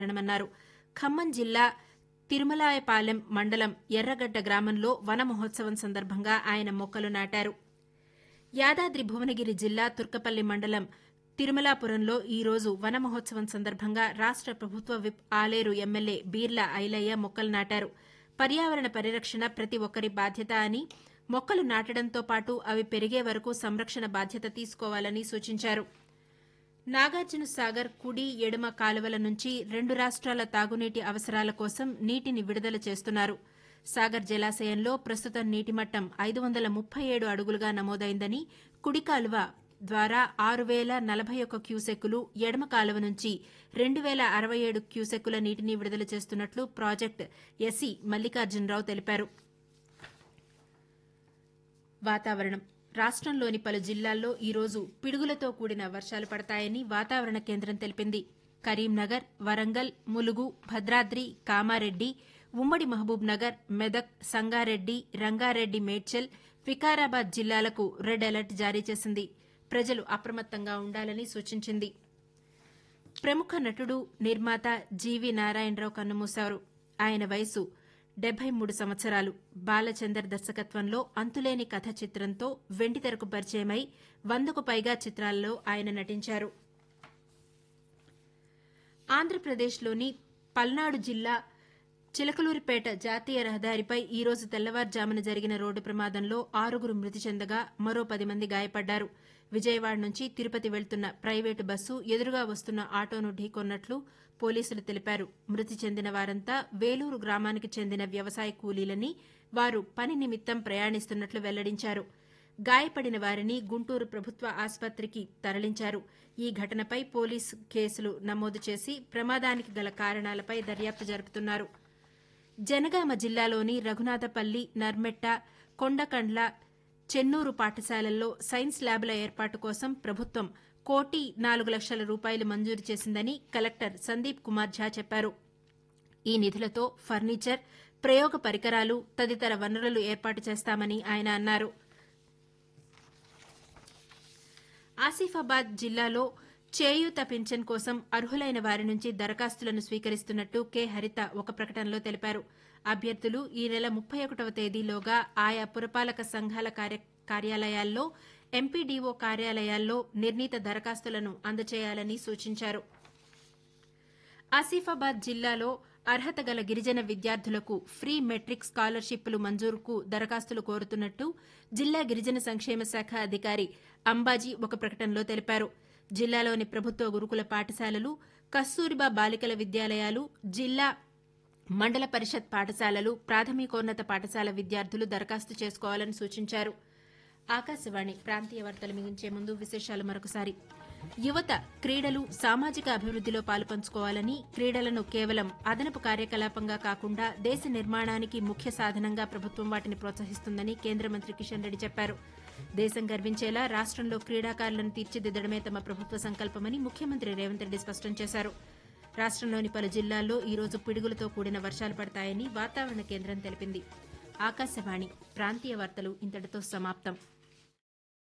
కారణమన్నారు ఖమ్మం జిల్లా తిరుమలాయపాలెం మండలం ఎర్రగడ్డ గ్రామంలో వన మహోత్సవం సందర్భంగా ఆయన మొక్కలు నాటారు యాదాద్రి భువనగిరి జిల్లా తుర్కపల్లి మండలం తిరుమలాపురంలో ఈ రోజు వన మహోత్సవం సందర్భంగా రాష్ట ప్రభుత్వ విప్ ఆలేరు ఎమ్మెల్యే బీర్ల ఐలయ్య మొక్కలు నాటారు పర్యావరణ పరిరక్షణ ప్రతి ఒక్కరి బాధ్యత అని మొక్కలు నాటడంతో పాటు అవి పెరిగే వరకు సంరక్షణ బాధ్యత తీసుకోవాలని సూచించారు నాగార్జున సాగర్ కుడి ఎడమ కాలువల నుంచి రెండు రాష్ట్రాల తాగునీటి అవసరాల కోసం నీటిని విడుదల చేస్తున్నారు సాగర్ జలాశయంలో ప్రస్తుతం నీటి మట్టం ఐదు వందల ముప్పై ఏడు అడుగులుగా నమోదైందని కుడి కాలువ ద్వారా ఆరు వేల నలభై ఒక్క క్యూసెక్కులు ఎడమ కాలువ నుంచి రెండు వేల అరవై ఏడు క్యూసెక్కుల నీటిని విడుదల చేస్తున్నట్లు ప్రాజెక్టు ఎస్సీ మల్లికార్జునరావు తెలిపారు వాతావరణం రాష్టంలోని పలు జిల్లాల్లో ఈ రోజు పిడుగులతో కూడిన వర్షాలు పడతాయని వాతావరణ కేంద్రం తెలిపింది కరీంనగర్ వరంగల్ ములుగు భద్రాద్రి కామారెడ్డి ఉమ్మడి మహబూబ్ నగర్ మెదక్ సంగారెడ్డి రంగారెడ్డి మేడ్చల్ వికారాబాద్ జిల్లాలకు రెడ్ అలర్ట్ జారీ చేసింది ప్రజలు అప్రమత్తంగా ఉండాలని సూచించింది ప్రముఖ నటుడు నిర్మాత జీవి నారాయణరావు కన్నుమూశారు ఆయన వయసు డెబ్బై మూడు సంవత్సరాలు బాలచందర్ దర్శకత్వంలో అంతులేని కథ చిత్రంతో వెండితెరకు పరిచయమై వందకు పైగా చిత్రాల్లో ఆయన నటించారు ఆంధ్రప్రదేశ్లోని పల్నాడు జిల్లా చిలకలూరిపేట జాతీయ రహదారిపై ఈ రోజు తెల్లవారుజామున జరిగిన రోడ్డు ప్రమాదంలో ఆరుగురు మృతి చెందగా మరో పది మంది గాయపడ్డారు విజయవాడ నుంచి తిరుపతి వెళ్తున్న ప్రైవేటు బస్సు ఎదురుగా వస్తున్న ఆటోను ఢీకొన్నట్లు పోలీసులు తెలిపారు మృతి చెందిన వారంతా వేలూరు గ్రామానికి చెందిన వ్యవసాయ కూలీలని వారు పని నిమిత్తం ప్రయాణిస్తున్నట్లు వెల్లడించారు గాయపడిన వారిని గుంటూరు ప్రభుత్వ ఆసుపత్రికి తరలించారు ఈ ఘటనపై పోలీసు కేసులు నమోదు చేసి ప్రమాదానికి గల కారణాలపై దర్యాప్తు జరుపుతున్నారు జనగామ జిల్లాలోని రఘునాథపల్లి నర్మెట్ట కొండకండ్ల చెన్నూరు పాఠశాలల్లో సైన్స్ ల్యాబ్ల ఏర్పాటు కోసం ప్రభుత్వం కోటి నాలుగు లక్షల రూపాయలు మంజూరు చేసిందని కలెక్టర్ సందీప్ కుమార్ ఝా చెప్పారు ఈ నిధులతో ఫర్నిచర్ ప్రయోగ పరికరాలు తదితర వనరులు ఏర్పాటు చేస్తామని ఆయన అన్నారు ఆసిఫాబాద్ జిల్లాలో చేయూత పింఛన్ కోసం అర్హులైన వారి నుంచి దరఖాస్తులను స్వీకరిస్తున్నట్టు కె హరిత ఒక ప్రకటనలో తెలిపారు అభ్యర్థులు ఈ నెల ముప్పై ఒకటవ తేదీలోగా ఆయా పురపాలక సంఘాల కార్యాలయాల్లో ఎంపీడీఓ కార్యాలయాల్లో నిర్ణీత దరఖాస్తులను అందజేయాలని సూచించారు ఆసిఫాబాద్ జిల్లాలో అర్హత గల గిరిజన విద్యార్థులకు ఫ్రీ మెట్రిక్ స్కాలర్షిప్లు మంజూరుకు దరఖాస్తులు కోరుతున్నట్టు జిల్లా గిరిజన సంక్షేమ శాఖ అధికారి అంబాజీ ఒక ప్రకటనలో తెలిపారు జిల్లాలోని ప్రభుత్వ గురుకుల పాఠశాలలు కస్తూరిబా బాలికల విద్యాలయాలు జిల్లా మండల పరిషత్ పాఠశాలలు ప్రాథమికోన్నత పాఠశాల విద్యార్థులు దరఖాస్తు చేసుకోవాలని సూచించారు ఆకాశవాణి ప్రాంతీయ వార్తలు ముగించే ముందు విశేషాలు మరొకసారి యువత క్రీడలు సామాజిక అభివృద్దిలో పాలుపంచుకోవాలని క్రీడలను కేవలం అదనపు కార్యకలాపంగా కాకుండా దేశ నిర్మాణానికి ముఖ్య సాధనంగా ప్రభుత్వం వాటిని ప్రోత్సహిస్తుందని కేంద్ర మంత్రి కిషన్ రెడ్డి చెప్పారు దేశం గర్వించేలా రాష్టంలో క్రీడాకారులను తీర్చిదిద్దడమే తమ ప్రభుత్వ సంకల్పమని ముఖ్యమంత్రి రేవంత్ రెడ్డి స్పష్టం చేశారు రాష్టంలోని పలు జిల్లాల్లో ఈ రోజు పిడుగులతో కూడిన వర్షాలు పడతాయని వాతావరణ కేంద్రం తెలిపింది ఆకాశవాణి ప్రాంతీయ వార్తలు ఇంతటితో సమాప్తం